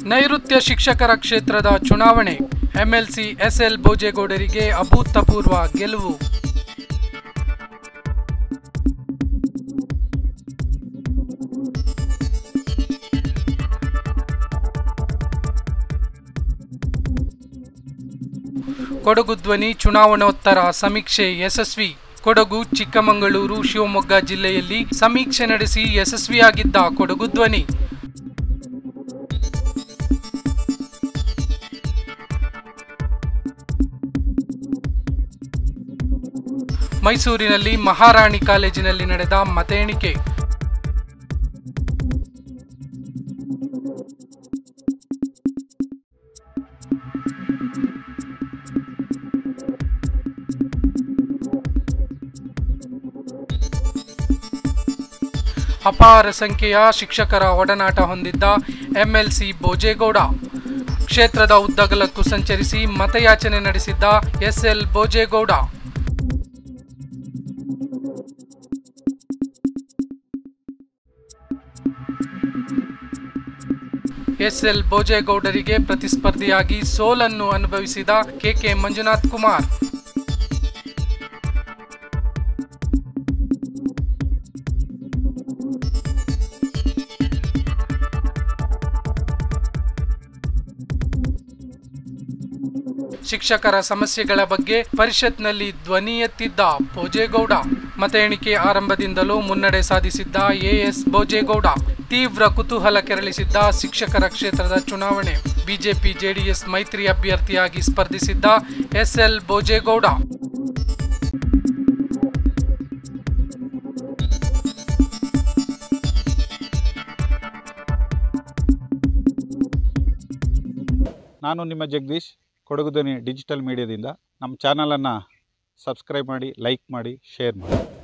ನೈಋತ್ಯ ಶಿಕ್ಷಕರ ಕ್ಷೇತ್ರದ ಚುನಾವಣೆ ಎಂಎಲ್ಸಿ ಎಸ್ಎಲ್ ಭೋಜೇಗೌಡರಿಗೆ ಅಭೂತಪೂರ್ವ ಗೆಲುವು ಕೊಡಗು ಧ್ವನಿ ಚುನಾವಣೋತ್ತರ ಸಮೀಕ್ಷೆ ಯಶಸ್ವಿ ಕೊಡಗು ಚಿಕ್ಕಮಗಳೂರು ಶಿವಮೊಗ್ಗ ಜಿಲ್ಲೆಯಲ್ಲಿ ಸಮೀಕ್ಷೆ ನಡೆಸಿ ಯಶಸ್ವಿಯಾಗಿದ್ದ ಕೊಡಗು ಧ್ವನಿ ಮೈಸೂರಿನಲ್ಲಿ ಮಹಾರಾಣಿ ಕಾಲೇಜಿನಲ್ಲಿ ನಡೆದ ಮತ ಎಣಿಕೆ ಅಪಾರ ಸಂಖ್ಯೆಯ ಶಿಕ್ಷಕರ ಒಡನಾಟ ಹೊಂದಿದ್ದ ಎಂಎಲ್ಸಿ ಭೋಜೇಗೌಡ ಕ್ಷೇತ್ರದ ಉದ್ದಗಲಕ್ಕೂ ಸಂಚರಿಸಿ ಮತಯಾಚನೆ ನಡೆಸಿದ್ದ ಎಸ್ಎಲ್ ಭೋಜೇಗೌಡ ಎಸ್ಎಲ್ ಭೋಜೇಗೌಡರಿಗೆ ಪ್ರತಿಸ್ಪರ್ಧಿಯಾಗಿ ಸೋಲನ್ನು ಅನುಭವಿಸಿದ ಕೆಕೆ ಮಂಜುನಾಥ್ ಕುಮಾರ್ ಶಿಕ್ಷಕರ ಸಮಸ್ಯೆಗಳ ಬಗ್ಗೆ ಪರಿಷತ್ನಲ್ಲಿ ಧ್ವನಿ ಎತ್ತಿದ್ದ ಭೋಜೇಗೌಡ ಮತ ಎಣಿಕೆ ಆರಂಭದಿಂದಲೂ ಮುನ್ನಡೆ ಸಾಧಿಸಿದ್ದ ಎಎಸ್ ಭೋಜೇಗೌಡ ತೀವ್ರ ಕುತೂಹಲ ಕೆರಳಿಸಿದ್ದ ಶಿಕ್ಷಕರ ಕ್ಷೇತ್ರದ ಚುನಾವಣೆ ಬಿಜೆಪಿ ಜೆಡಿಎಸ್ ಮೈತ್ರಿ ಅಭ್ಯರ್ಥಿಯಾಗಿ ಸ್ಪರ್ಧಿಸಿದ್ದ ಎಸ್ಎಲ್ ಭೋಜೇಗೌಡ ನಾನು ನಿಮ್ಮ ಜಗದೀಶ್ ಕೊಡಗು ಧ್ವನಿ ಡಿಜಿಟಲ್ ಮೀಡಿಯಾದಿಂದ ನಮ್ಮ ಚಾನಲನ್ನು ಸಬ್ಸ್ಕ್ರೈಬ್ ಮಾಡಿ ಲೈಕ್ ಮಾಡಿ ಶೇರ್ ಮಾಡಿ